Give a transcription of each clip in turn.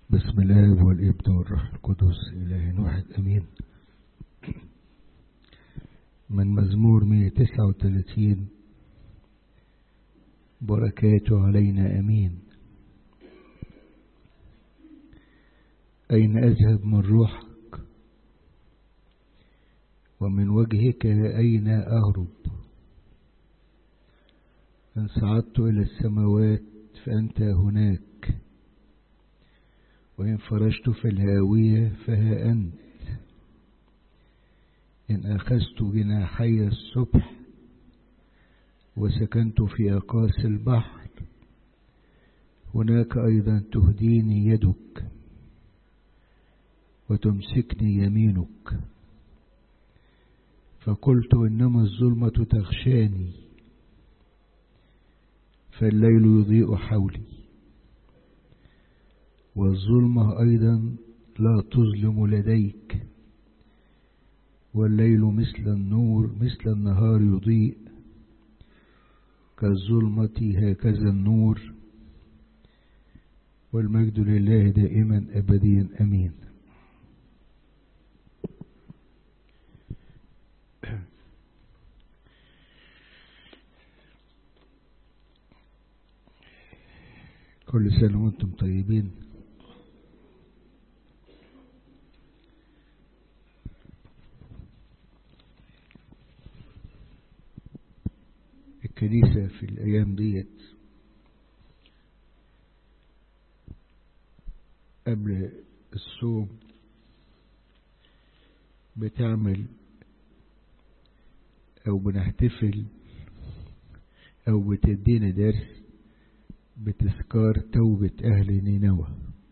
بسم الله والابن والروح القدس إله واحد أمين من مزمور 139 بركاته علينا أمين أين أذهب من روحك ومن وجهك أين أهرب إن صعدت إلى السماوات فأنت هناك وإن فرشت في الهاوية فها أنت إن أخذت جناحي الصبح وسكنت في أقاصي البحر هناك أيضا تهديني يدك وتمسكني يمينك فقلت إنما الظلمة تغشاني فالليل يضيء حولي والظلمة أيضا لا تظلم لديك والليل مثل النور مثل النهار يضيء كالظلمة هكذا النور والمجد لله دائما أبديا أمين كل سنة وانتم طيبين الكنيسة في الأيام ديت قبل الصوم بتعمل أو بنحتفل أو بتدينا درس بتذكار توبة أهل نينوى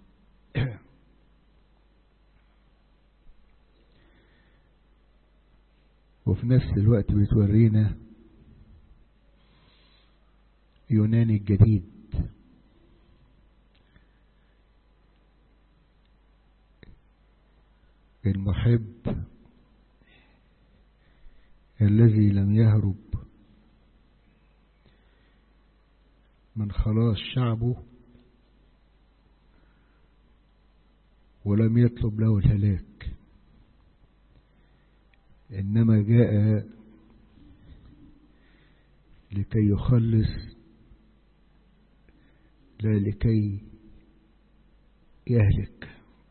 وفي نفس الوقت بتورينا يونان الجديد المحب الذي لم يهرب من خلاص شعبه ولم يطلب له الهلاك إنما جاء لكي يخلص لا لكي يهلك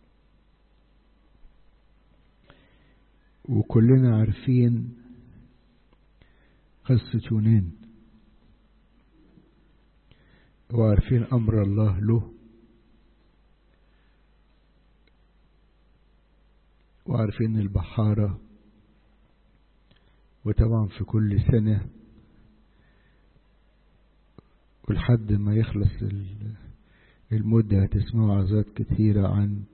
وكلنا عارفين قصة يونان وعارفين أمر الله له وعارفين البحارة وطبعا في كل سنة ولحد ما يخلص المدة هتسمعوا عظات كثيرة عن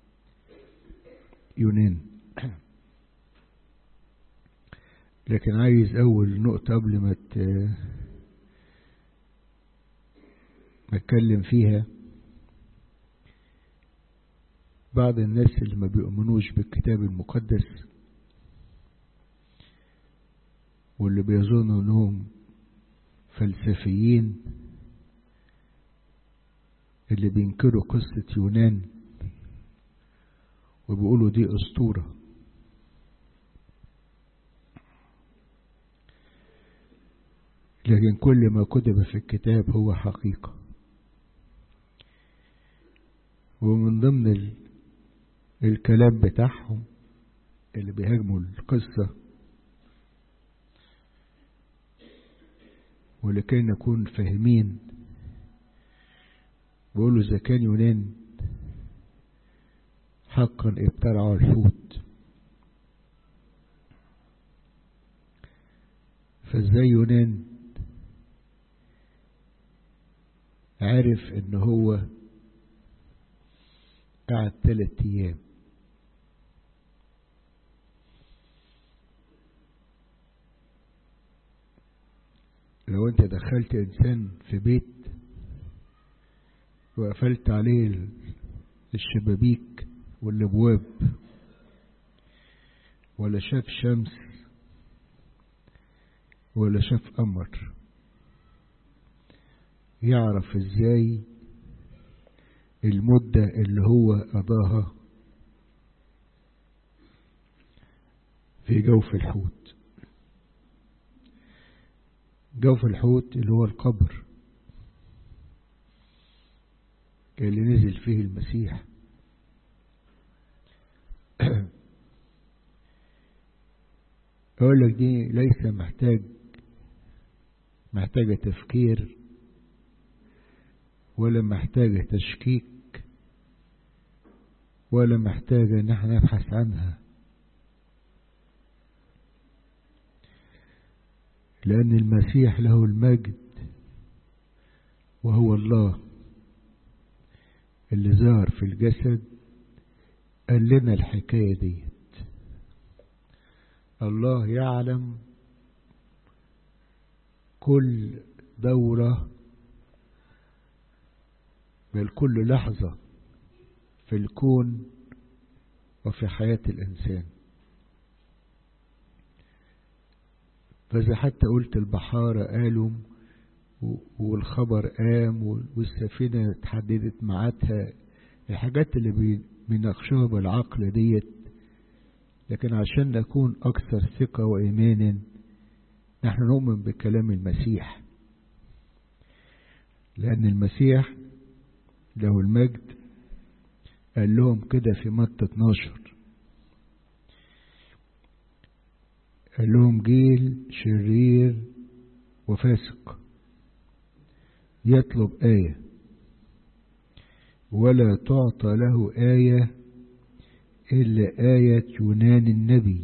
يونان لكن عايز أول نقطة قبل ما ما اتكلم فيها بعض الناس اللي ما بيؤمنوش بالكتاب المقدس واللي بيظنوا انهم فلسفيين اللي بينكروا قصة يونان وبيقولوا دي أسطورة لكن كل ما كتب في الكتاب هو حقيقة ومن ضمن ال... الكلام بتاعهم اللي بيهاجموا القصة ولكي نكون فاهمين بيقولوا إذا كان يونان حقا ابتلعوا الحوت فازاي يونان عارف ان هو قعد ثلاث ايام لو انت دخلت انسان في بيت وقفلت عليه الشبابيك والابواب ولا شاف شمس ولا شاف قمر يعرف ازاي المدة اللي هو قضاها في جوف الحوت جوف الحوت اللي هو القبر اللي نزل فيه المسيح أقول لك دي ليس محتاج محتاجة تفكير ولا محتاجة تشكيك ولا محتاجة ان احنا نبحث عنها لأن المسيح له المجد وهو الله اللي ظهر في الجسد قال لنا الحكاية ديت الله يعلم كل دورة بل كل لحظة في الكون وفي حياة الإنسان فإذا حتى قلت البحارة قالوا والخبر قام والسفينة اتحددت معاتها الحاجات اللي بيناقشوها بالعقل ديت لكن عشان نكون أكثر ثقة وإيمانا نحن نؤمن بكلام المسيح لأن المسيح له المجد قال لهم كده في متى 12 قال لهم جيل شرير وفاسق يطلب آية ولا تعطى له آية إلا آية يونان النبي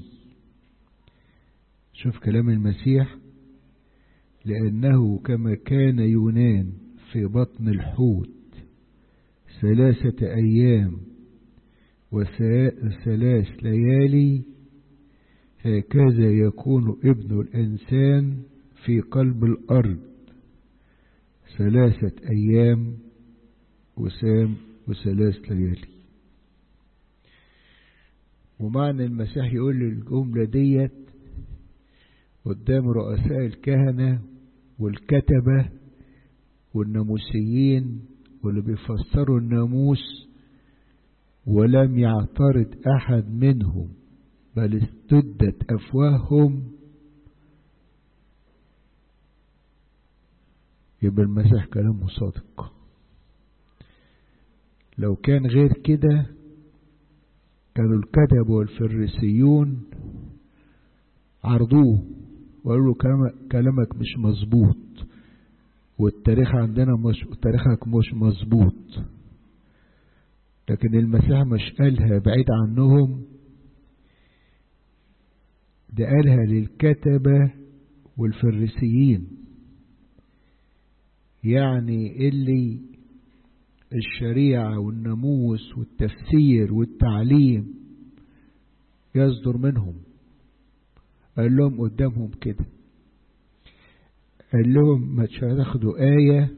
شوف كلام المسيح لأنه كما كان يونان في بطن الحوت ثلاثة أيام وثلاث ليالي هكذا يكون ابن الإنسان في قلب الأرض ثلاثة أيام وسام وثلاث ليالي ومعنى المسيح يقول الجملة ديت قدام رؤساء الكهنة والكتبة والناموسيين واللي بيفسروا الناموس ولم يعترض أحد منهم بل استدت أفواههم يبقى المسيح كلامه صادق لو كان غير كده كانوا الكتب والفريسيون عرضوه وقالوا له كلامك مش مظبوط والتاريخ عندنا مش تاريخك مش مظبوط لكن المسيح مش قالها بعيد عنهم ده قالها للكتبة والفريسيين يعني اللي الشريعة والناموس والتفسير والتعليم يصدر منهم قال لهم قدامهم كده قال لهم ما تاخدوا آية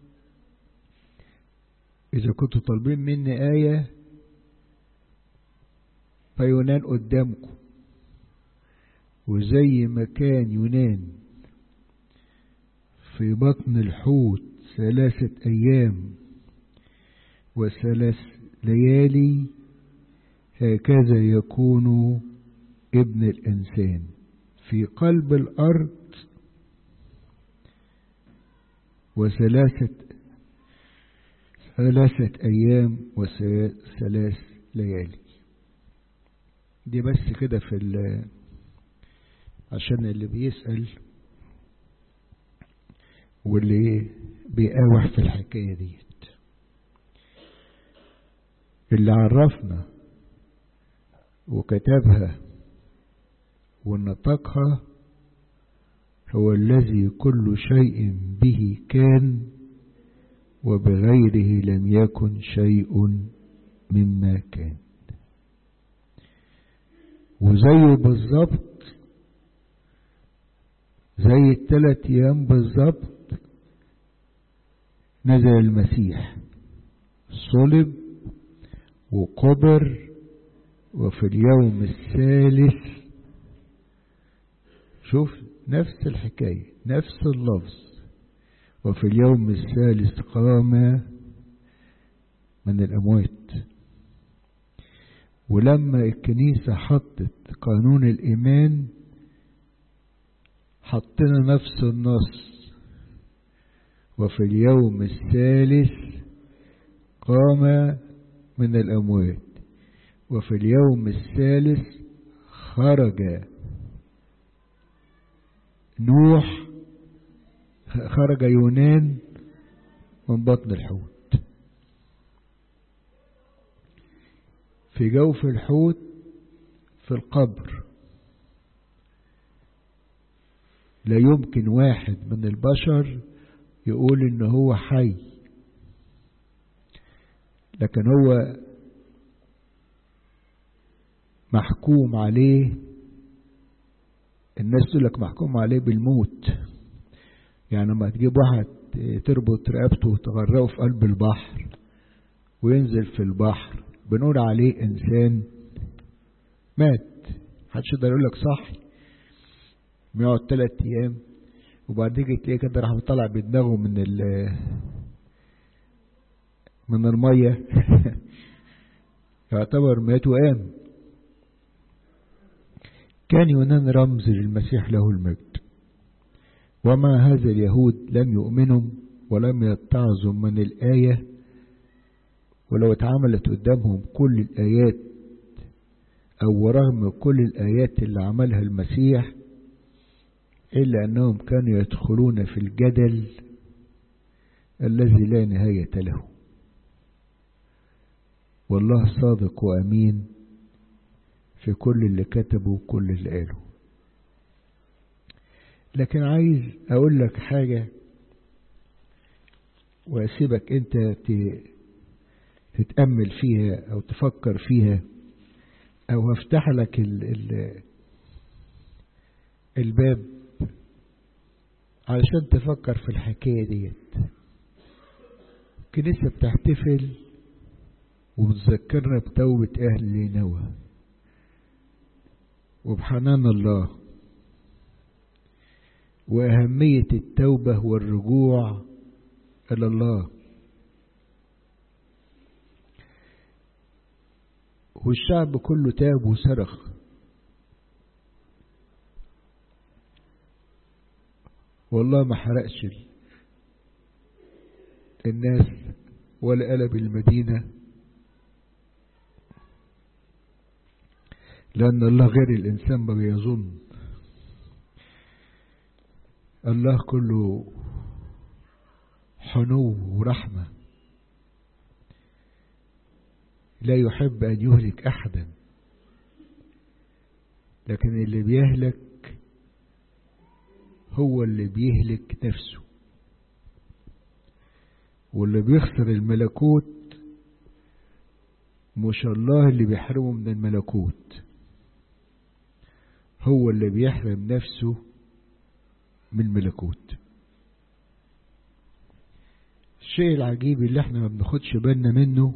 إذا كنتوا طالبين مني آية فيونان قدامكم وزي ما كان يونان في بطن الحوت ثلاثة أيام وثلاث ليالي هكذا يكون ابن الإنسان في قلب الأرض وثلاثة ثلاثة أيام وثلاث ليالي دي بس كده في عشان اللي بيسأل واللي بيقاوح في الحكاية ديت اللي عرفنا وكتبها ونطقها هو الذي كل شيء به كان وبغيره لم يكن شيء مما كان وزيه بالظبط زي الثلاث ايام بالظبط نزل المسيح صلب وقبر وفي اليوم الثالث شوف نفس الحكاية نفس اللفظ وفي اليوم الثالث قام من الأموات ولما الكنيسة حطت قانون الإيمان حطنا نفس النص وفي اليوم الثالث قام من الأموات وفي اليوم الثالث خرج نوح خرج يونان من بطن الحوت في جوف الحوت في القبر لا يمكن واحد من البشر يقول ان هو حي لكن هو محكوم عليه الناس تقول لك محكوم عليه بالموت يعني لما تجيب واحد تربط رقبته وتغرقه في قلب البحر وينزل في البحر بنقول عليه انسان مات محدش يقدر يقول لك صحي بيقعد ثلاث ايام وبعدين تلاقيه كده راح طالع بدماغه من ال من الميه يعتبر مات وقام كان يونان رمز للمسيح له المجد ومع هذا اليهود لم يؤمنوا ولم يتعظوا من الآية ولو اتعملت قدامهم كل الآيات أو رغم كل الآيات اللي عملها المسيح إلا أنهم كانوا يدخلون في الجدل الذي لا نهاية له والله صادق وأمين في كل اللي كتبه وكل اللي قاله لكن عايز أقول لك حاجة وأسيبك أنت تتأمل فيها أو تفكر فيها أو هفتح لك ال ال الباب علشان تفكر في الحكاية ديت الكنيسة بتحتفل وبتذكرنا بتوبة أهل نينوى وبحنان الله وأهمية التوبة والرجوع إلى الله والشعب كله تاب وصرخ والله ما حرقش الناس ولا قلب المدينة لأن الله غير الإنسان ما بيظن الله كله حنو ورحمة لا يحب أن يهلك أحدا لكن اللي بيهلك هو اللي بيهلك نفسه واللي بيخسر الملكوت مش الله اللي بيحرمه من الملكوت هو اللي بيحرم نفسه من الملكوت الشيء العجيب اللي احنا ما بناخدش بالنا منه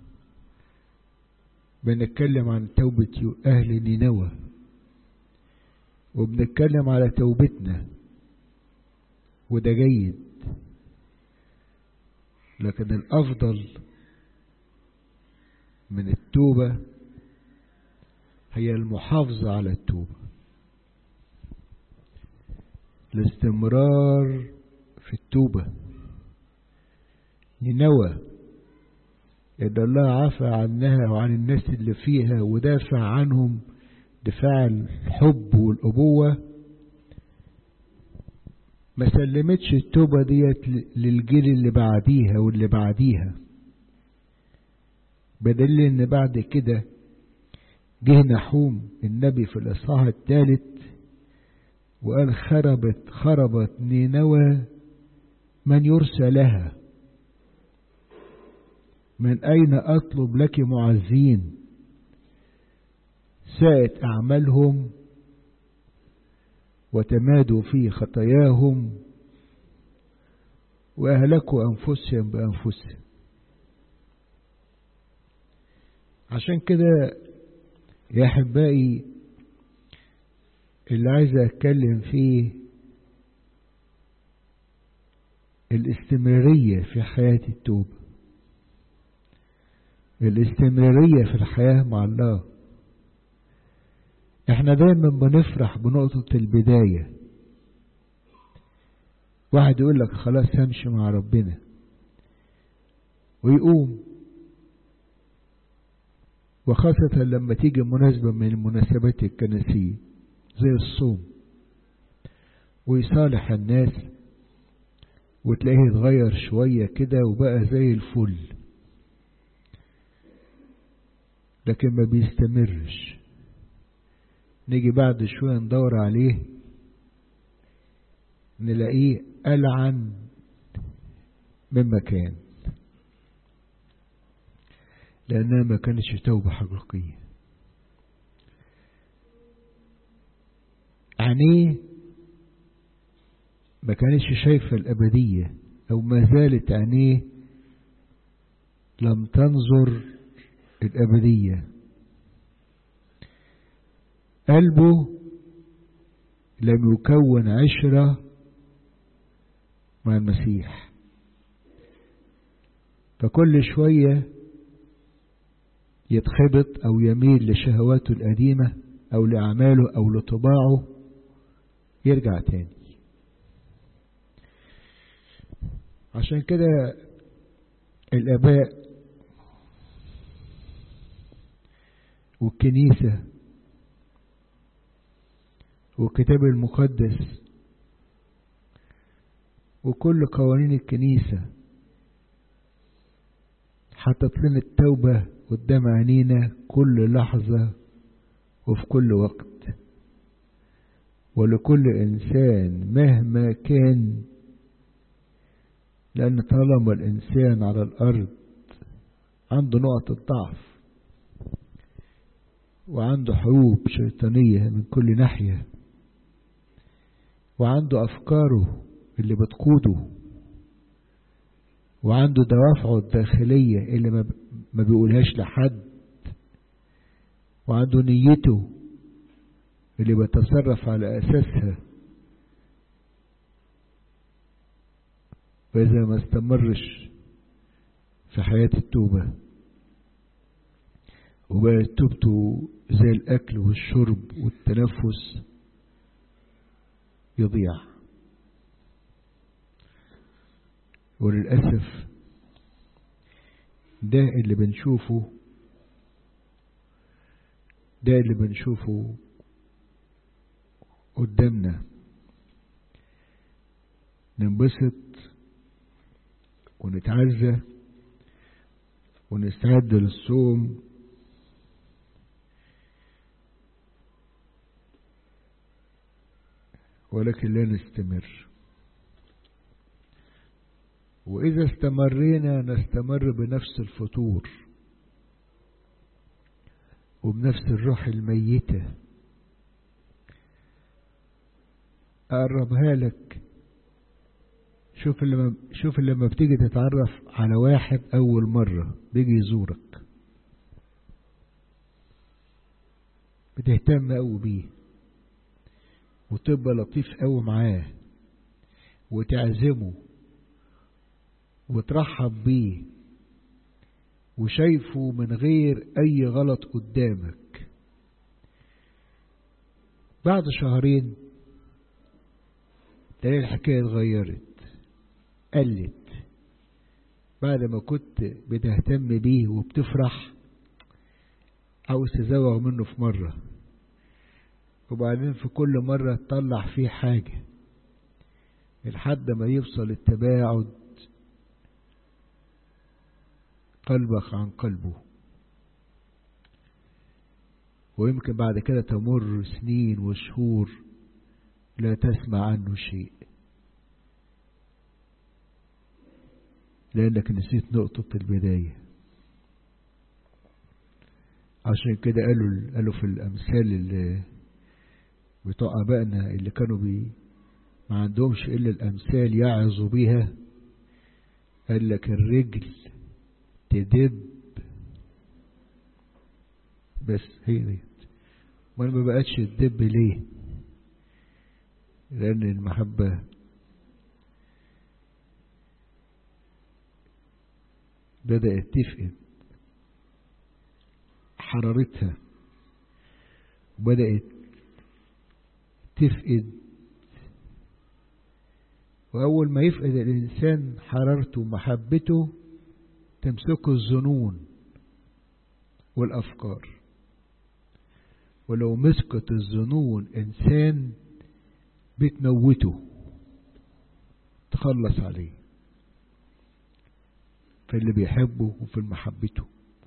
بنتكلم عن توبة أهل نينوى وبنتكلم على توبتنا وده جيد لكن الأفضل من التوبة هي المحافظة على التوبة الاستمرار في التوبة نينوى إن الله عفى عنها وعن الناس اللي فيها ودافع عنهم دفاع الحب والأبوة ما سلمتش التوبة ديت للجيل اللي بعديها واللي بعديها بدل ان بعد كده جه نحوم النبي في الإصحاح الثالث وقال خربت خربت نينوى من يرسى لها من أين أطلب لك معزين ساءت أعمالهم وتمادوا في خطاياهم وأهلكوا أنفسهم بأنفسهم عشان كده يا أحبائي اللي عايز أتكلم فيه الاستمرارية في حياة التوبة الاستمرارية في الحياة مع الله احنا دايما بنفرح بنقطة البداية واحد يقول لك خلاص همشي مع ربنا ويقوم وخاصة لما تيجي مناسبة من المناسبات الكنسية زي الصوم ويصالح الناس وتلاقيه اتغير شوية كده وبقى زي الفل لكن ما بيستمرش نيجي بعد شوية ندور عليه نلاقيه ألعن من مكان لأنها ما كانتش توبة حقيقية عينيه ما كانتش شايفة الأبدية أو ما زالت عينيه لم تنظر الأبدية قلبه لم يكون عشرة مع المسيح فكل شوية يتخبط أو يميل لشهواته القديمة أو لأعماله أو لطباعه يرجع تاني عشان كده الآباء والكنيسة والكتاب المقدس وكل قوانين الكنيسة حطت لنا التوبة قدام عينينا كل لحظة وفي كل وقت ولكل إنسان مهما كان لأن طالما الإنسان على الأرض عنده نقط الضعف وعنده حروب شيطانية من كل ناحية وعنده أفكاره اللي بتقوده وعنده دوافعه الداخلية اللي ما بيقولهاش لحد وعنده نيته اللي بيتصرف على أساسها وإذا ما استمرش في حياة التوبة وبقت توبته زي الأكل والشرب والتنفس يضيع وللأسف ده اللي بنشوفه ده اللي بنشوفه قدامنا ننبسط ونتعزى ونستعد للصوم ولكن لا نستمر وإذا استمرينا نستمر بنفس الفتور وبنفس الروح الميتة أقربها لك شوف لما شوف لما بتيجي تتعرف على واحد أول مرة بيجي يزورك بتهتم أوي بيه وتبقى لطيف أوي معاه وتعزمه وترحب بيه وشايفه من غير أي غلط قدامك بعد شهرين تلاقي الحكاية اتغيرت قلت بعد ما كنت بتهتم بيه وبتفرح عاوز تزوغ منه في مرة وبعدين في كل مرة تطلع فيه حاجة لحد ما يوصل التباعد قلبك عن قلبه ويمكن بعد كده تمر سنين وشهور لا تسمع عنه شيء لأنك نسيت نقطة البداية عشان كده قالوا قالوا في الأمثال اللي بتوع آبائنا اللي كانوا بي ما عندهمش إلا الأمثال يعظوا بيها قال لك الرجل تدب بس هي دي ما ما بقتش تدب ليه لأن المحبة بدأت تفقد حرارتها وبدأت تفقد وأول ما يفقد الإنسان حرارته ومحبته تمسكه الظنون والأفكار ولو مسكت الظنون إنسان بتموته تخلص عليه في اللي بيحبه وفي محبته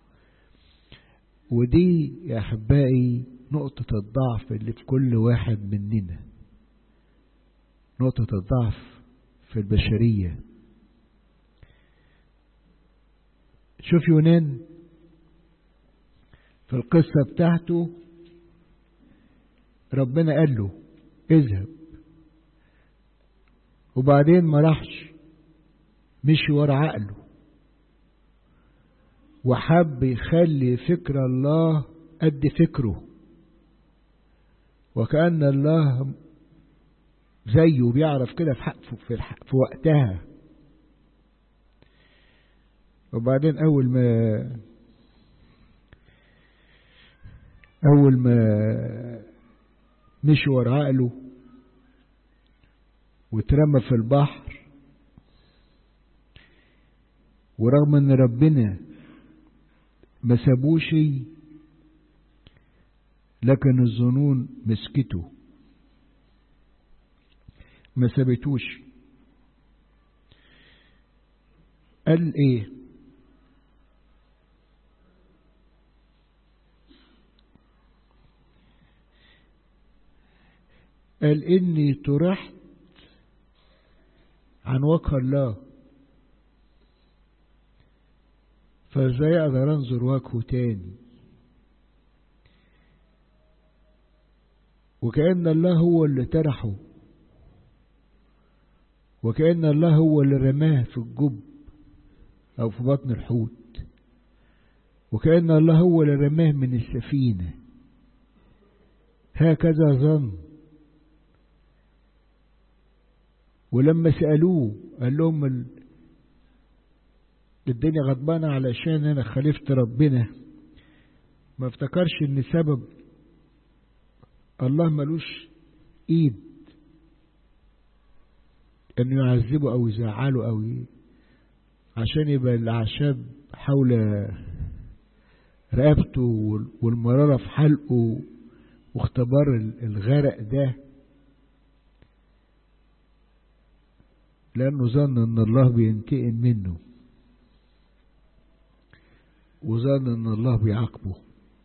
ودي يا أحبائي نقطة الضعف اللي في كل واحد مننا نقطة الضعف في البشرية شوف يونان في القصة بتاعته ربنا قال له اذهب وبعدين ما راحش مشي ورا عقله وحب يخلي فكر الله قد فكره وكأن الله زيه بيعرف كده في, حق في, الحق في وقتها وبعدين أول ما أول ما مشي ورا عقله واترمى في البحر ورغم ان ربنا ما سابوش لكن الظنون مسكته ما سابتوش قال ايه قال اني طرحت عن وجه الله فازاي اقدر انظر وجهه تاني وكأن الله هو اللي طرحه وكأن الله هو اللي رماه في الجب أو في بطن الحوت وكأن الله هو اللي رماه من السفينة هكذا ظن ولما سألوه قال لهم ال... الدنيا غضبانة علشان أنا خالفت ربنا ما افتكرش إن سبب الله ملوش إيد إنه يعذبه أو يزعله أو ي... عشان يبقى الأعشاب حول رقبته والمرارة في حلقه واختبار الغرق ده لأنه ظن أن الله بينتقم منه وظن أن الله بيعاقبه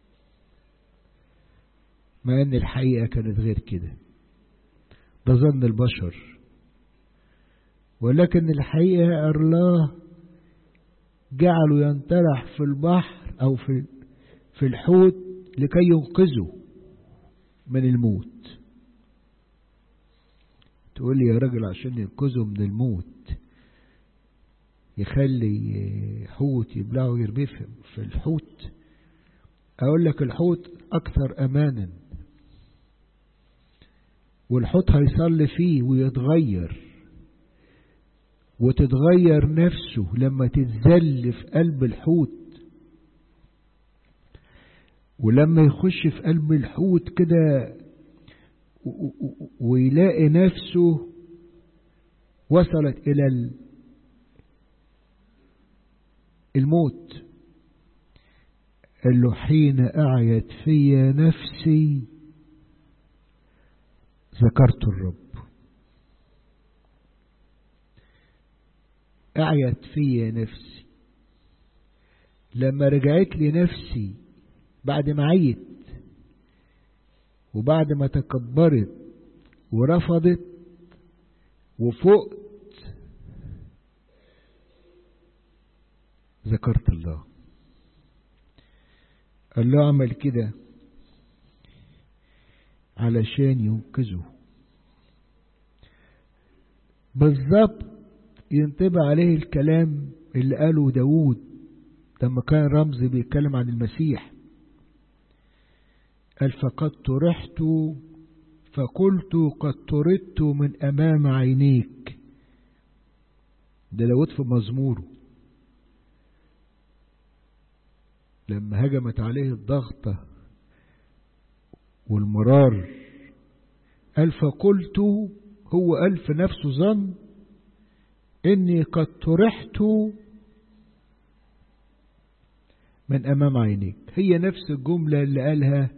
مع أن الحقيقة كانت غير كده ده ظن البشر ولكن الحقيقة الله جعله ينطرح في البحر أو في في الحوت لكي ينقذه من الموت تقول لي يا راجل عشان ينقذه من الموت يخلي حوت يبلعه ويرميه في الحوت اقول لك الحوت اكثر امانا والحوت هيصلي فيه ويتغير وتتغير نفسه لما تتذل في قلب الحوت ولما يخش في قلب الحوت كده ويلاقي نفسه وصلت إلى الموت قال له حين أعيت في نفسي ذكرت الرب أعيت في نفسي لما رجعت لي نفسي بعد ما عيت وبعد ما تكبرت ورفضت وفقت ذكرت الله الله عمل كده علشان ينقذه بالظبط ينطبق عليه الكلام اللي قاله داود لما كان رمز بيتكلم عن المسيح قال فقد طرحت فقلت قد طردت من أمام عينيك ده داود في مزموره لما هجمت عليه الضغطة والمرار قال فقلت هو قال في نفسه ظن إني قد طرحت من أمام عينيك هي نفس الجملة اللي قالها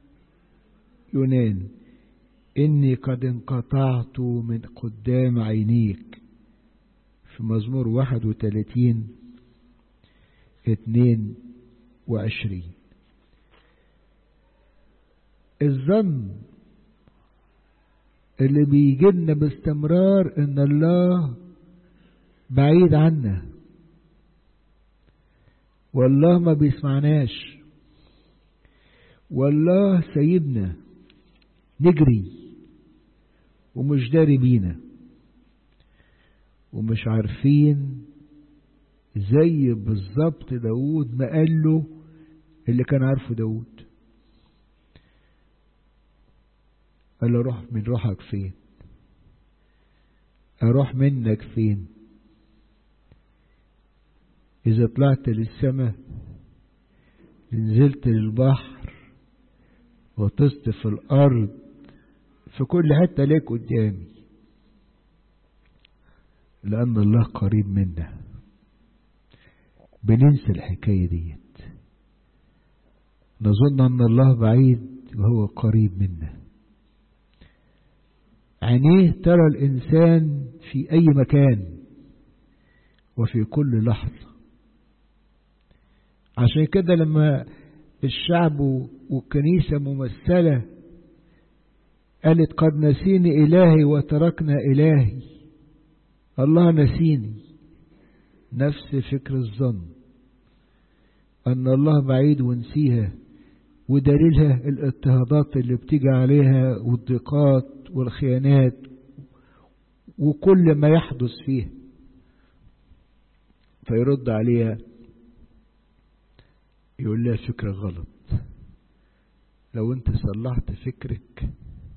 يونان إني قد انقطعت من قدام عينيك في مزمور واحد وثلاثين اتنين وعشرين الظن اللي بيجيلنا باستمرار ان الله بعيد عنا والله ما بيسمعناش والله سيبنا نجري ومش داري بينا ومش عارفين زي بالظبط داود ما قال له اللي كان عارفه داود قال له روح من روحك فين اروح منك فين اذا طلعت للسماء نزلت للبحر وطست في الارض في كل حته ليك قدامي لان الله قريب منا بننسى الحكايه ديت نظن ان الله بعيد وهو قريب منا عينيه ترى الإنسان في أي مكان وفي كل لحظة عشان كده لما الشعب والكنيسة ممثلة قالت قد نسيني إلهي وتركنا إلهي الله نسيني نفس فكر الظن أن الله بعيد ونسيها ودليلها الاضطهادات اللي بتيجي عليها والضيقات والخيانات وكل ما يحدث فيها فيرد عليها يقول لها فكرة غلط لو انت صلحت فكرك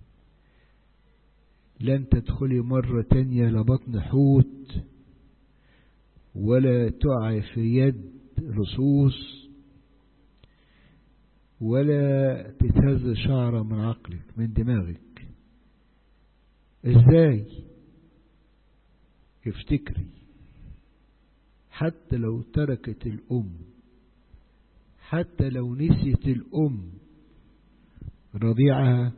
لن تدخلي مرة تانية لبطن حوت ولا تقع في يد لصوص ولا تتهز شعرة من عقلك من دماغك ازاي افتكري حتى لو تركت الأم حتى لو نسيت الأم رضيعها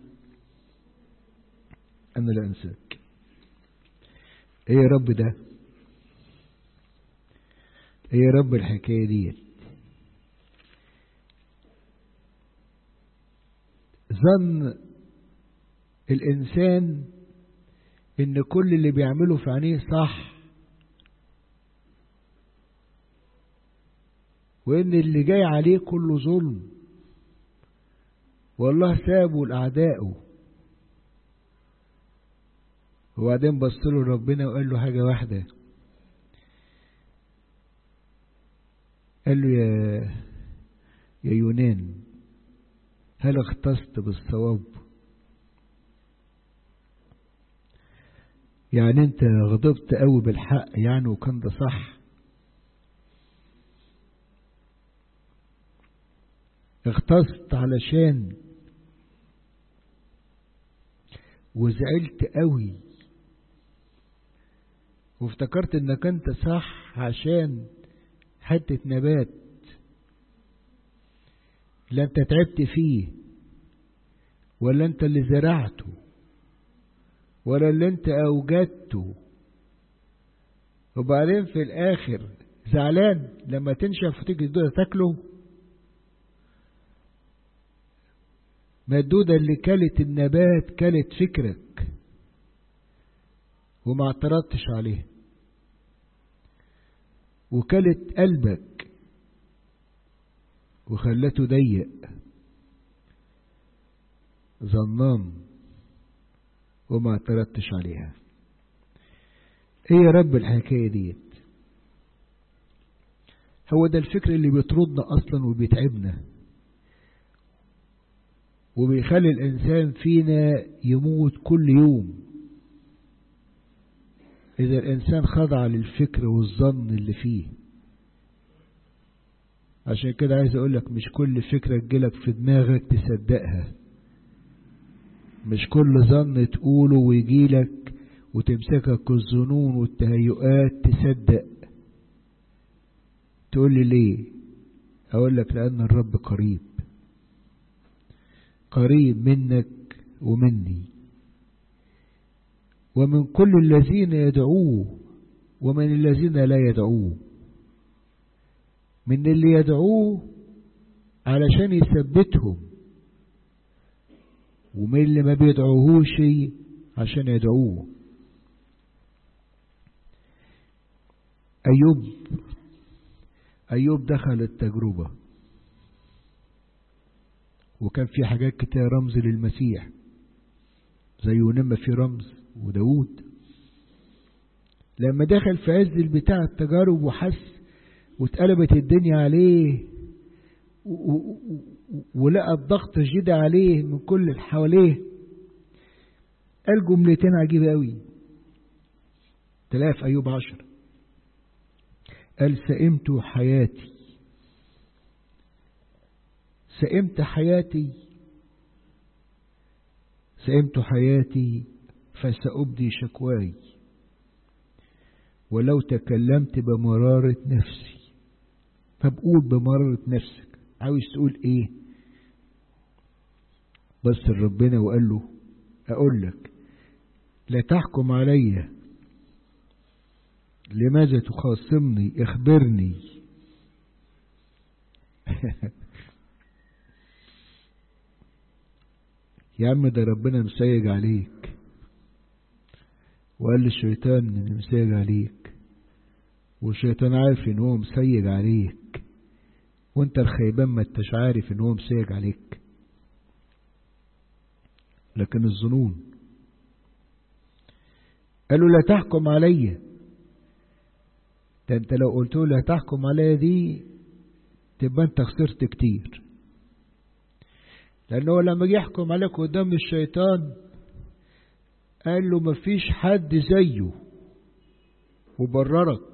أنا لا أنساك إيه يا رب ده إيه يا رب الحكاية ديت ظن الإنسان إن كل اللي بيعمله في عينيه صح وإن اللي جاي عليه كله ظلم والله سابه لأعدائه وبعدين بص له ربنا وقال له حاجة واحدة قال له يا يا يونان هل اختصت بالصواب يعني انت غضبت قوي بالحق يعني وكان ده صح اختصت علشان وزعلت قوي وافتكرت انك انت صح عشان حتة نبات لا انت تعبت فيه ولا انت اللي زرعته ولا اللي انت اوجدته وبعدين في الاخر زعلان لما تنشف وتيجي تاكله ما الدودة اللي كلت النبات كلت فكرك وما اعترضتش عليه وكلت قلبك وخلته ضيق ظنان وما اعترضتش عليها ايه يا رب الحكاية ديت هو ده الفكر اللي بيطردنا اصلا وبيتعبنا وبيخلي الانسان فينا يموت كل يوم اذا الانسان خضع للفكر والظن اللي فيه عشان كده عايز اقولك مش كل فكرة تجيلك في دماغك تصدقها مش كل ظن تقوله ويجيلك وتمسكك الظنون والتهيؤات تصدق تقول لي ليه اقول لك لان الرب قريب قريب منك ومني ومن كل الذين يدعوه ومن الذين لا يدعوه من اللي يدعوه علشان يثبتهم ومن اللي ما بيدعوهوش عشان يدعوه أيوب أيوب دخل التجربة وكان في حاجات كتير رمز للمسيح زي ونما في رمز وداود لما دخل في عز البتاع التجارب وحس واتقلبت الدنيا عليه ولقى الضغط شديد عليه من كل اللي حواليه قال جملتين عجيبة قوي تلاقيها في أيوب عشر قال سئمت حياتي سئمت حياتي سئمت حياتي فسأبدي شكواي ولو تكلمت بمرارة نفسي فبقول بمرارة نفسك عاوز تقول ايه بس ربنا وقال له اقول لك لا تحكم علي لماذا تخاصمني اخبرني يا عم ده ربنا مسيج عليك وقال للشيطان ان مسيج عليك والشيطان عارف ان هو مسيج عليك وانت الخيبان ما انتش عارف ان هو مسيج عليك لكن الظنون قالوا لا تحكم عليا ده انت لو قلت له لا تحكم عليا دي تبقى انت خسرت كتير لانه لما جه يحكم عليك قدام الشيطان قال له مفيش حد زيه وبررك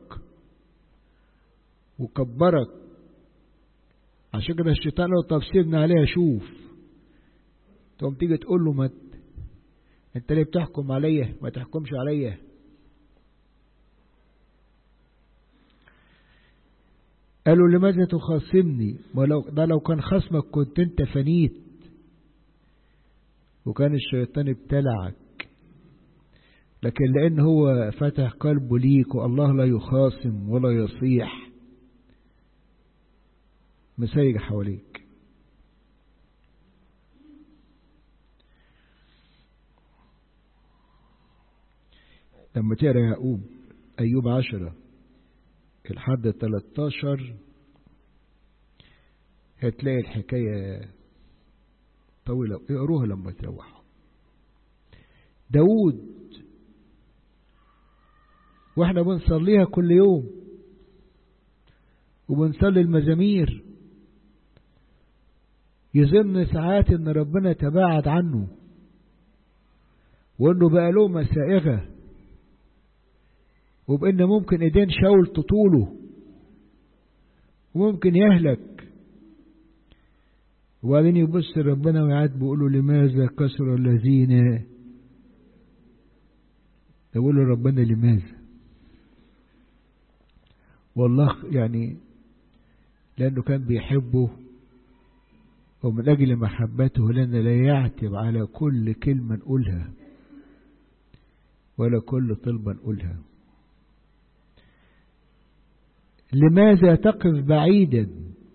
وكبرك عشان كده الشيطان لو طب سيبنا عليها شوف تقوم تيجي تقول له ما انت ليه بتحكم عليا ما تحكمش عليا قالوا لماذا تخاصمني ولو ده لو كان خصمك كنت انت فنيت وكان الشيطان ابتلعك لكن لان هو فتح قلبه ليك والله لا يخاصم ولا يصيح مسيج حواليك لما تقرا يعقوب ايوب عشرة الحد 13 هتلاقي الحكاية طويلة اقروها لما تروحوا داود واحنا بنصليها كل يوم وبنصلي المزامير يظن ساعات ان ربنا تباعد عنه وانه بقى له مسائغة وبان ممكن ايدين شاول تطوله وممكن يهلك وبعدين يبص ربنا ويعاتبه يقول له لماذا كسر الذين يقول له ربنا لماذا والله يعني لأنه كان بيحبه ومن أجل محبته لنا لا يعتب على كل كلمة نقولها ولا كل طلبة نقولها لماذا تقف بعيدا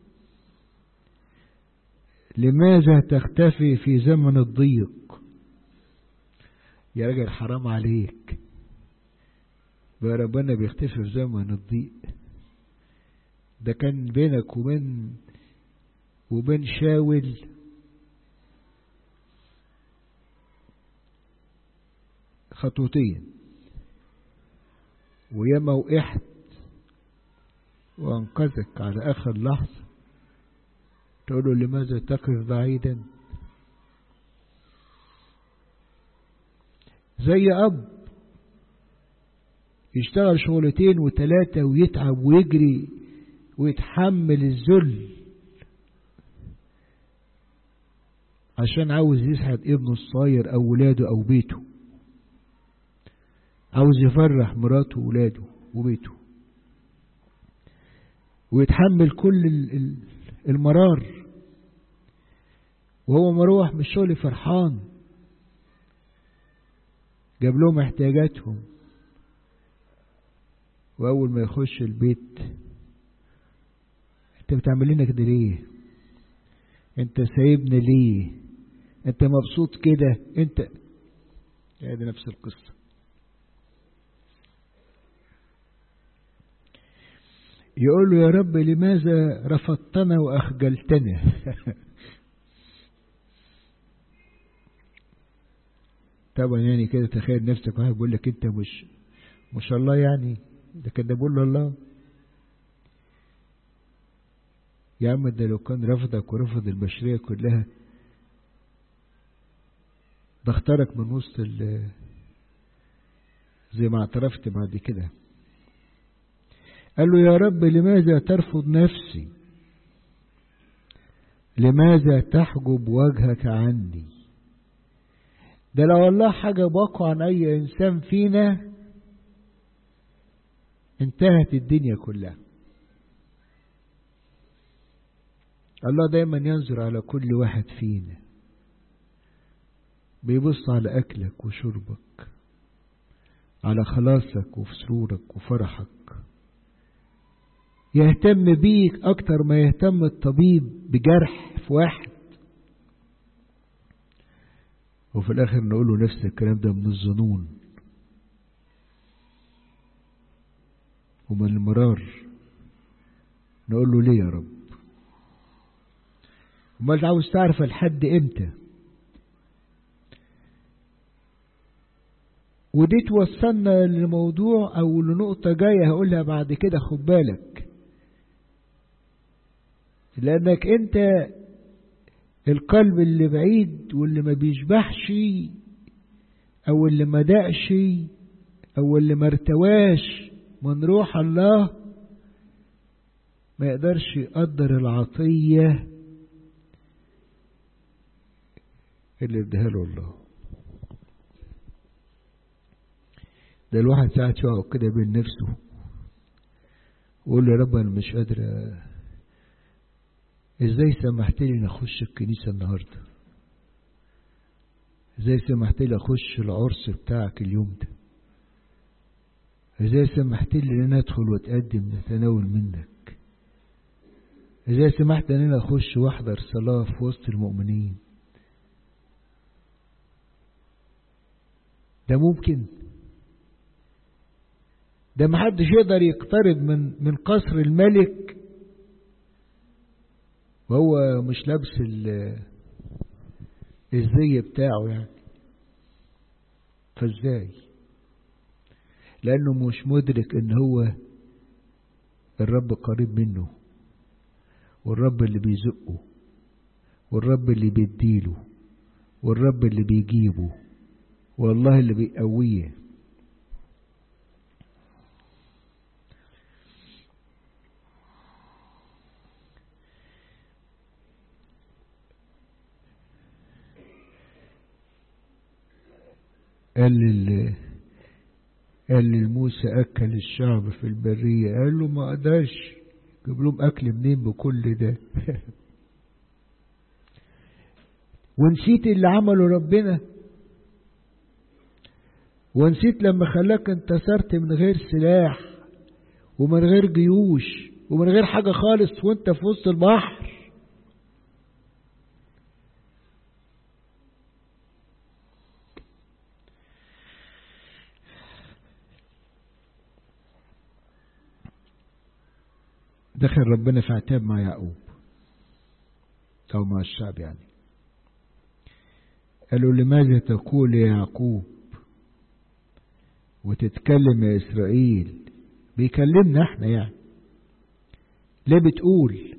لماذا تختفي في زمن الضيق يا راجل حرام عليك بقى ربنا بيختفي في زمن الضيق ده كان بينك وبين وبين شاول خطوتين وياما وقحت وانقذك على اخر لحظة تقول له لماذا تقف بعيدا زي اب يشتغل شغلتين وثلاثة ويتعب ويجري ويتحمل الذل عشان عاوز يسعد ابنه الصغير او ولاده او بيته عاوز يفرح مراته وولاده وبيته ويتحمل كل المرار وهو مروح من الشغل فرحان جاب لهم احتياجاتهم واول ما يخش البيت انت بتعمل لنا كده ليه انت سايبنا ليه انت مبسوط كده انت هذه نفس القصة يقول له يا رب لماذا رفضتنا وأخجلتنا طبعا يعني كده تخيل نفسك واحد بيقول لك انت مش ما شاء الله يعني ده كده بقول له الله يا عم ده لو كان رفضك ورفض البشرية كلها ده اختارك من وسط ال زي ما اعترفت بعد كده قال له يا رب لماذا ترفض نفسي لماذا تحجب وجهك عني ده لو الله حجبك عن اي انسان فينا انتهت الدنيا كلها الله دايما ينظر على كل واحد فينا بيبص على أكلك وشربك على خلاصك وسرورك وفرحك يهتم بيك أكتر ما يهتم الطبيب بجرح في واحد وفي الآخر نقول له نفس الكلام ده من الظنون ومن المرار نقول له ليه يا رب امال عاوز تعرف الحد امتى ودي توصلنا لموضوع او لنقطة جاية هقولها بعد كده خد بالك لانك انت القلب اللي بعيد واللي ما بيشبعش او اللي ما دقش او اللي ما ارتواش من روح الله ما يقدرش يقدر العطية اللي اداها له الله ده الواحد ساعات يقعد كده بين نفسه ويقول له يا رب انا مش قادر ازاي سمحت لي ان اخش الكنيسه النهارده ازاي سمحت لي اخش العرس بتاعك اليوم ده ازاي سمحت لي ان انا ادخل واتقدم نتناول منك ازاي سمحت ان انا اخش واحضر صلاه في وسط المؤمنين ده ممكن ده محدش يقدر يقترب من من قصر الملك وهو مش لابس الزي بتاعه يعني فازاي لانه مش مدرك ان هو الرب قريب منه والرب اللي بيزقه والرب اللي بيديله والرب اللي بيجيبه والله اللي بيقويه قال لل قال لموسى أكل الشعب في البرية قال له ما قدرش جيب لهم أكل منين بكل ده ونسيت اللي عمله ربنا ونسيت لما خلاك انتصرت من غير سلاح ومن غير جيوش ومن غير حاجة خالص وانت في وسط البحر دخل ربنا في عتاب مع يعقوب أو مع الشعب يعني قالوا لماذا تقول يا يعقوب وتتكلم يا إسرائيل بيكلمنا احنا يعني ليه بتقول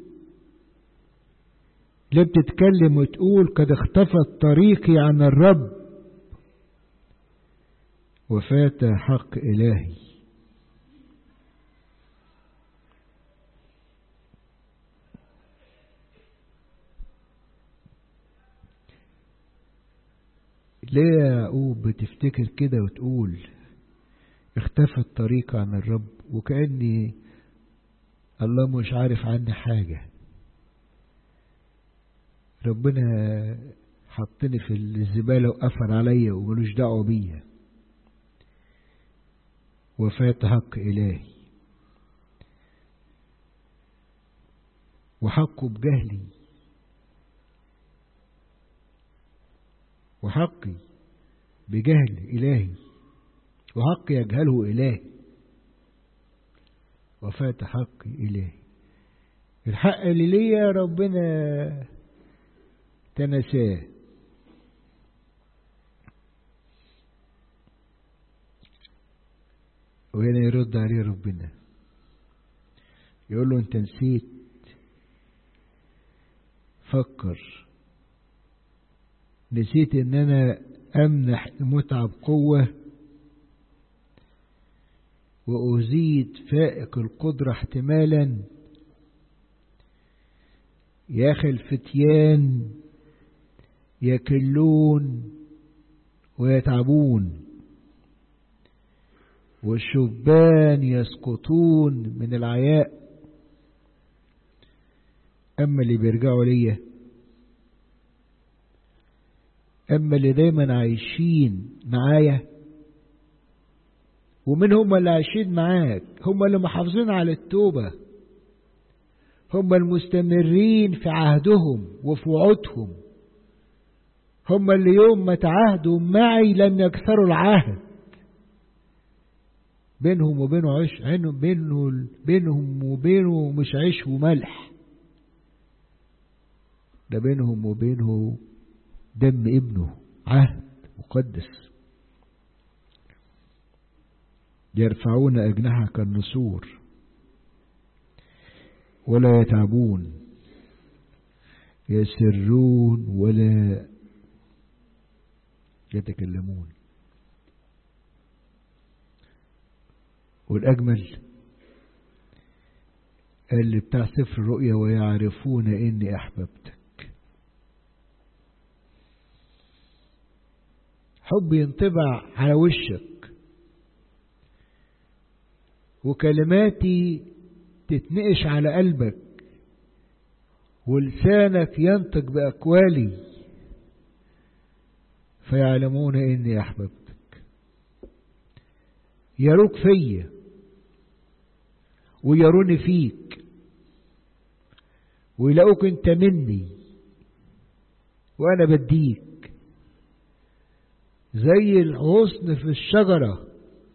ليه بتتكلم وتقول قد اختفت طريقي عن الرب وفات حق إلهي ليه يا يعقوب بتفتكر كده وتقول اختفى الطريق عن الرب وكأني الله مش عارف عني حاجة ربنا حطني في الزبالة وقفل عليا وملوش دعوة بيا وفات حق إلهي وحقه بجهلي وحقي بجهل إلهي وحقي يجهله إلهي وفات حقي إلهي الحق اللي ليا ربنا تنساه وهنا يرد عليه ربنا يقول له انت نسيت فكر نسيت ان انا امنح المتعة بقوة وازيد فائق القدرة احتمالا يا اخي الفتيان يكلون ويتعبون والشبان يسقطون من العياء أما اللي بيرجعوا ليا أما اللي دايما عايشين معايا ومن هم اللي عايشين معاك هم اللي محافظين على التوبة هم المستمرين في عهدهم وفي وعودهم هم اللي يوم ما تعاهدوا معي لم يكسروا العهد بينهم وبينه عيش بينهم بينهم وبينه مش عيش وملح ده بينهم وبينه دم ابنه عهد مقدس يرفعون أجنحة كالنسور ولا يتعبون يسرون ولا يتكلمون والأجمل اللي بتاع سفر الرؤيا ويعرفون إني أحببتك حب ينطبع على وشك وكلماتي تتنقش على قلبك ولسانك ينطق بأقوالي فيعلمون إني أحببتك يروك فيا ويروني فيك ويلاقوك انت مني وانا بديك زي الغصن في الشجرة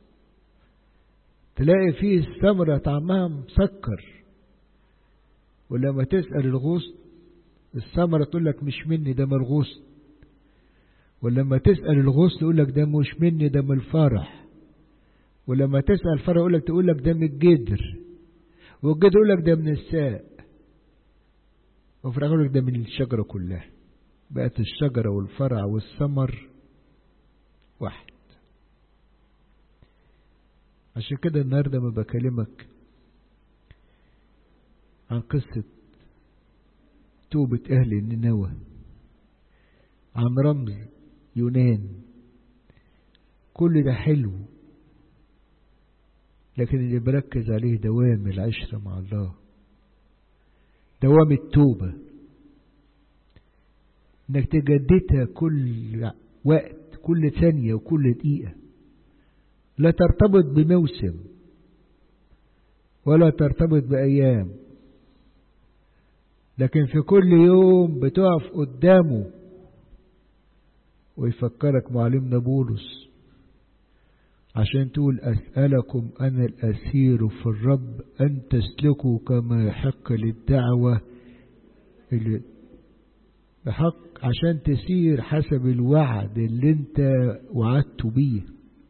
تلاقي فيه الثمرة طعمها مسكر ولما تسأل الغصن الثمرة تقول لك مش مني ده من الغصن ولما تسأل الغصن يقول لك ده مش مني ده من الفرح ولما تسأل الفرح يقول لك تقول لك ده من الجدر والجدر يقول لك ده من الساق وفي الآخر يقول لك ده من الشجرة كلها بقت الشجرة والفرع والثمر واحد عشان كده النهاردة ما بكلمك عن قصة توبة أهل النينوى عن رمز يونان كل ده حلو لكن اللي بركز عليه دوام العشرة مع الله دوام التوبة انك تجددها كل وقت كل ثانية وكل دقيقة لا ترتبط بموسم ولا ترتبط بأيام لكن في كل يوم بتقف قدامه ويفكرك معلمنا بولس عشان تقول أسألكم أنا الأسير في الرب أن تسلكوا كما يحق للدعوة اللي بحق عشان تسير حسب الوعد اللي انت وعدت بيه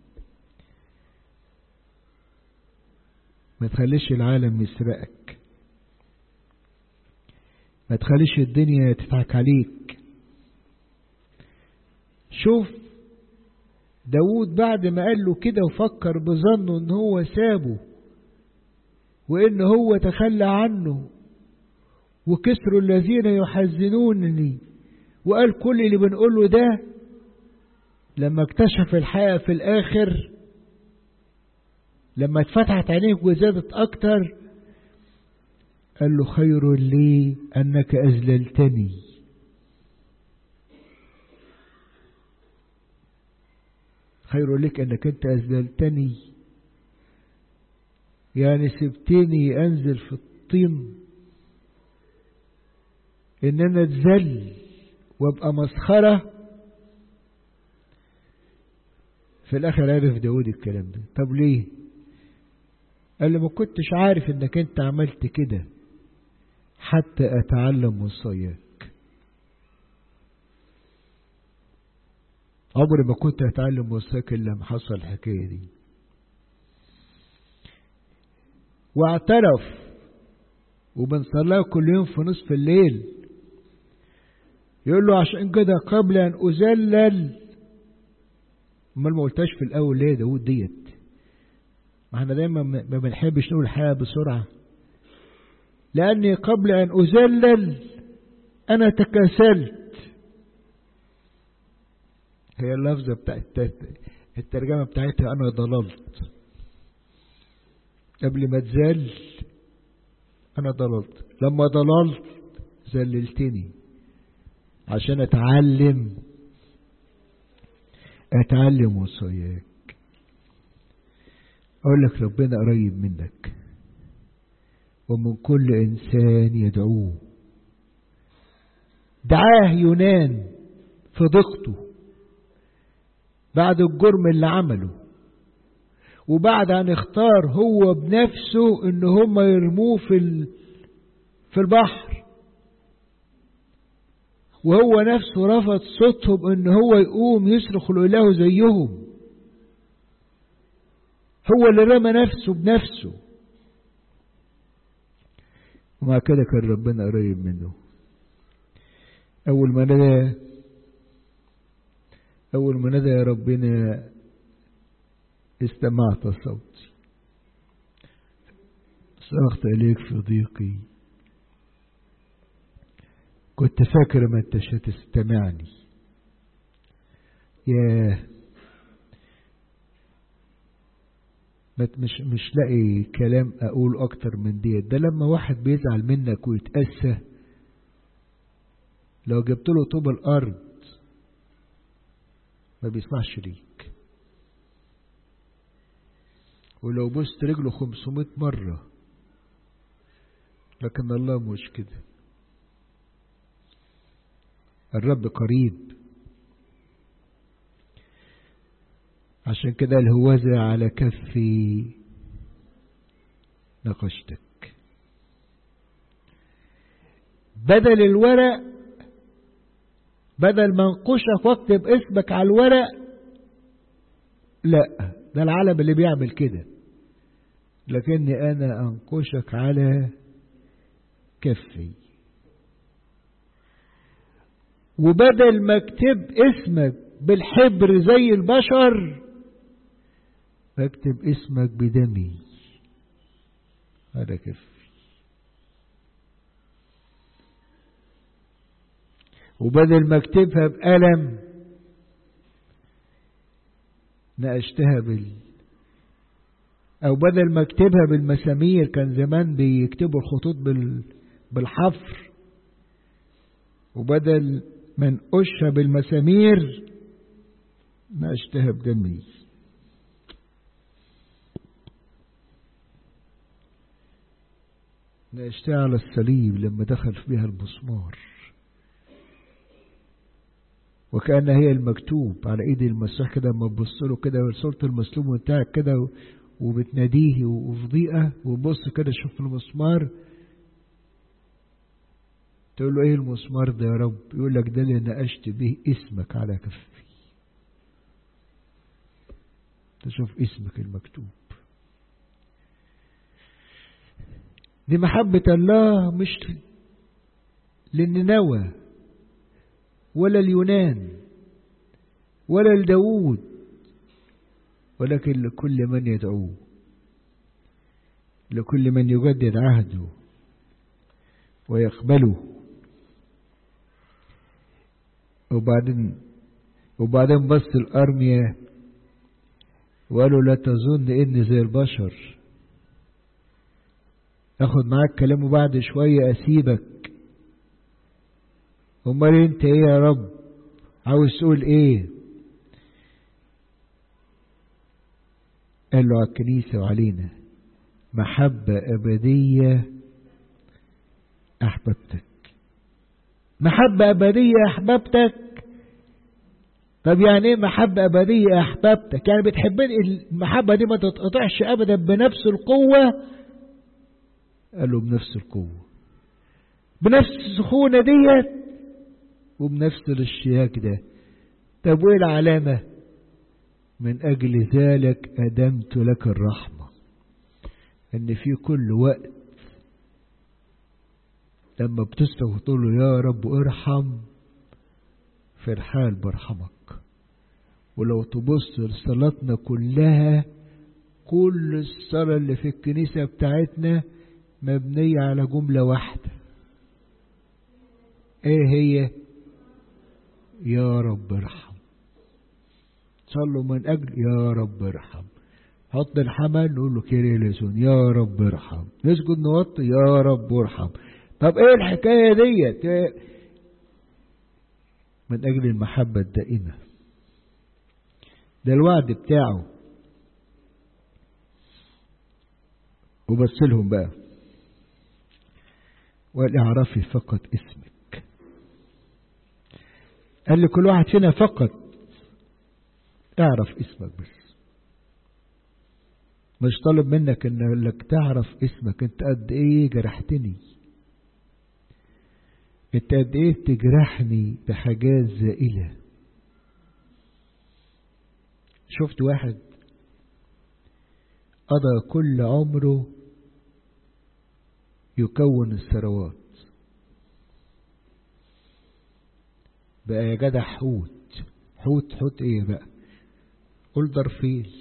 ما تخليش العالم يسرقك ما تخليش الدنيا تضحك عليك شوف داود بعد ما قال له كده وفكر بظنه ان هو سابه وان هو تخلى عنه وكسروا الذين يحزنونني وقال كل اللي بنقوله ده لما اكتشف الحقيقة في الآخر لما اتفتحت عينيك وزادت أكتر قال له خير لي أنك أذللتني خير لك أنك أنت أذللتني يعني سبتني أنزل في الطين إن أنا أتذل وأبقى مسخرة في الآخر عرف داود الكلام ده طب ليه قال له ما كنتش عارف إنك أنت عملت كده حتى أتعلم وصاياك عمري ما كنت أتعلم وصاياك إلا لما حصل الحكاية دي واعترف وبنصلاه كل يوم في نصف الليل يقول له عشان كده قبل أن أذلل امال ما قلتهاش في الأول ليه داود ديت ما احنا دايما ما بنحبش نقول الحياة بسرعة لأني قبل أن أذلل أنا تكاسلت هي اللفظة بتاعت الترجمة بتاعتها أنا ضللت قبل ما تزل أنا ضللت لما ضللت زللتني عشان أتعلم أتعلم وصاياك أقول لك ربنا قريب منك ومن كل إنسان يدعوه دعاه يونان في ضغطه بعد الجرم اللي عمله وبعد أن اختار هو بنفسه إن هم يرموه في في البحر وهو نفسه رفض صوتهم إن هو يقوم يصرخ لإله زيهم هو اللي رمى نفسه بنفسه ومع كده كان ربنا قريب منه أول ما نادى أول ما نادى يا ربنا استمعت صوتي صرخت إليك في ضيقي كنت فاكر ما انتش هتستمعني ياه مش مش لاقي كلام اقول اكتر من ديت ده لما واحد بيزعل منك ويتأسى لو جبت له طوب الارض ما بيسمعش ليك ولو بوست رجله 500 مرة لكن الله مش كده الرب قريب عشان كده الهوذا على كفي نقشتك بدل الورق بدل ما انقشك واكتب اسمك على الورق لا ده العالم اللي بيعمل كده لكني انا انقشك على كفي وبدل ما اكتب اسمك بالحبر زي البشر بكتب اسمك بدمي هذا كفي وبدل ما اكتبها بقلم نقشتها بال او بدل ما اكتبها بالمسامير كان زمان بيكتبوا الخطوط بال... بالحفر وبدل ما نقشها بالمسامير نقشتها بدمي نقشتها على الصليب لما دخل فيها المسمار وكأن هي المكتوب على ايد المسيح كده لما تبص له كده صورة المسلوم بتاعك كده وبتناديه وفي ضيقة وبص كده شوف المسمار تقول له ايه المسمار ده يا رب يقول لك ده اللي نقشت به اسمك على كفي تشوف اسمك المكتوب دي محبة الله مش للننوى ولا اليونان ولا لداود ولكن لكل من يدعوه لكل من يجدد عهده ويقبله وبعدين وبعدين بص الأرمية وقالوا لا تظن إني زي البشر اخد معاك كلامه بعد شوية أسيبك أمال أنت إيه يا رب عاوز تقول إيه قال له على الكنيسة وعلينا محبة أبدية أحببتك محبة أبدية أحببتك طب يعني ايه محبة أبدية أحببتك يعني بتحبني المحبة دي ما تتقطعش أبدا بنفس القوة قال له بنفس القوة بنفس السخونة ديت وبنفس الاشتياق ده طب وايه العلامة من أجل ذلك أدمت لك الرحمة ان في كل وقت لما بتستغفر تقول له يا رب ارحم في الحال برحمك ولو تبص لصلاتنا كلها كل الصلاة اللي في الكنيسة بتاعتنا مبنية على جملة واحدة ايه هي يا رب ارحم صلوا من اجل يا رب ارحم حط الحمل نقول له كيريليسون يا رب ارحم نسجد نوطي يا رب ارحم طب ايه الحكاية ديت إيه؟ من اجل المحبة الدائمة ده الوعد بتاعه وبص لهم بقى وقال اعرفي فقط اسمك قال لكل واحد فينا فقط اعرف اسمك بس مش طالب منك انك تعرف اسمك انت قد ايه جرحتني انت قد ايه بتجرحني بحاجات زائلة شفت واحد قضى كل عمره يكون الثروات بقى يا جدع حوت حوت حوت ايه بقى قول درفيل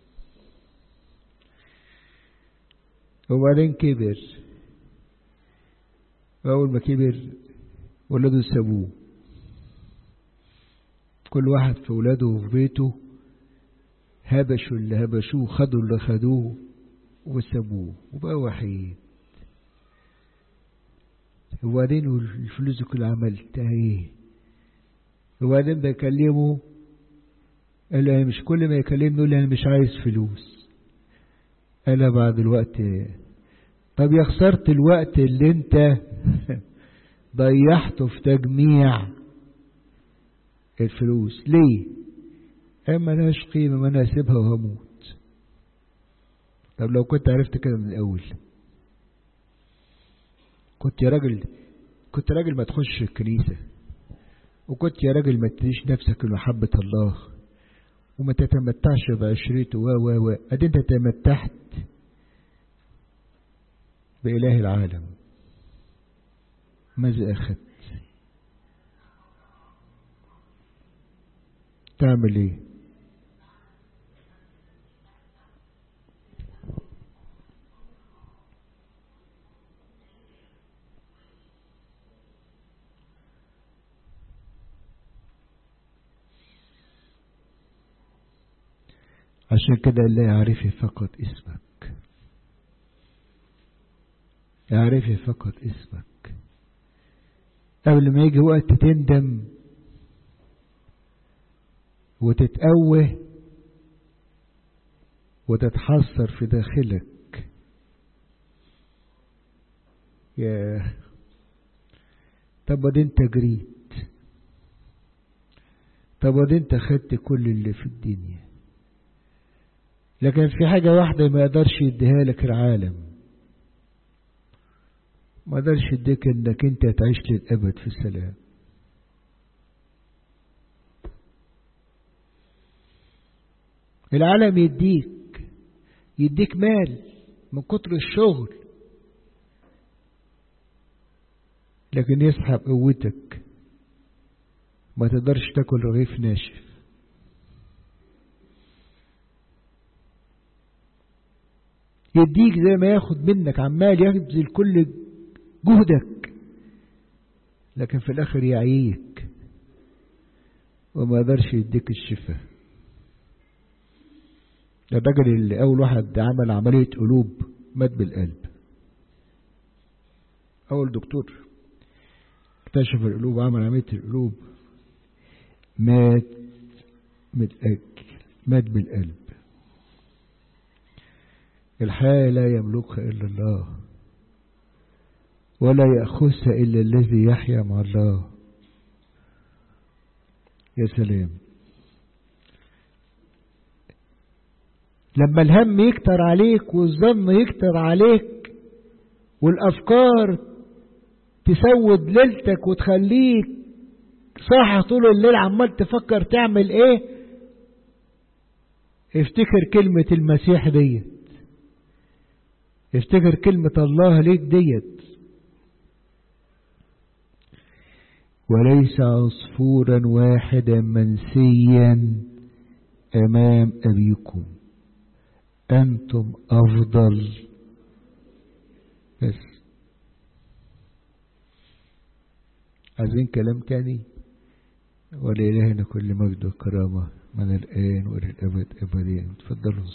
وبعدين كبر أول ما كبر ولاده سابوه كل واحد في ولاده وفي بيته هبشوا اللي هبشوه خدوا اللي خدوه وسابوه وبقى وحيد وبعدين الفلوس كلها عملتها ايه وبعدين بكلمه قال له مش كل ما يكلمني يقول لي انا مش عايز فلوس قال بعد الوقت طب يا خسرت الوقت اللي انت ضيعته في تجميع الفلوس ليه اما لهاش قيمة ما انا اسيبها وهموت طب لو كنت عرفت كده من الاول كنت يا راجل كنت راجل ما تخش الكنيسة وكنت يا راجل ما تديش نفسك لمحبة الله وما تتمتعش بعشرته و و و ادي انت تمتعت بإله العالم ماذا أخذت تعمل ايه عشان كده لا يعرفي فقط اسمك يعرفي فقط اسمك قبل ما يجي وقت تندم وتتقوه وتتحسر في داخلك يا طب ودي انت جريت طب ودي انت خدت كل اللي في الدنيا لكن في حاجة واحدة ما يقدرش يديها لك العالم ما يقدرش يديك انك انت تعيش للأبد في السلام العالم يديك يديك مال من كتر الشغل لكن يسحب قوتك ما تقدرش تاكل رغيف ناشف يديك زي ما ياخد منك عمال يبذل كل جهدك لكن في الاخر يعيك وما قدرش يديك الشفاء ده الراجل اللي أول واحد عمل عملية قلوب مات بالقلب أول دكتور اكتشف القلوب عمل عملية القلوب مات متأكل مات بالقلب الحياة لا يملكها إلا الله ولا يأخذها إلا الذي يحيا مع الله يا سلام لما الهم يكتر عليك والظن يكتر عليك والأفكار تسود ليلتك وتخليك صاحي طول الليل عمال تفكر تعمل ايه افتكر كلمة المسيح ديت افتكر كلمة الله ليك ديت وليس عصفورا واحدا منسيا امام ابيكم انتم افضل بس عايزين كلام تاني ولإلهنا كل مجد وكرامة من الآن وإلى الأبد أبديا تفضلوا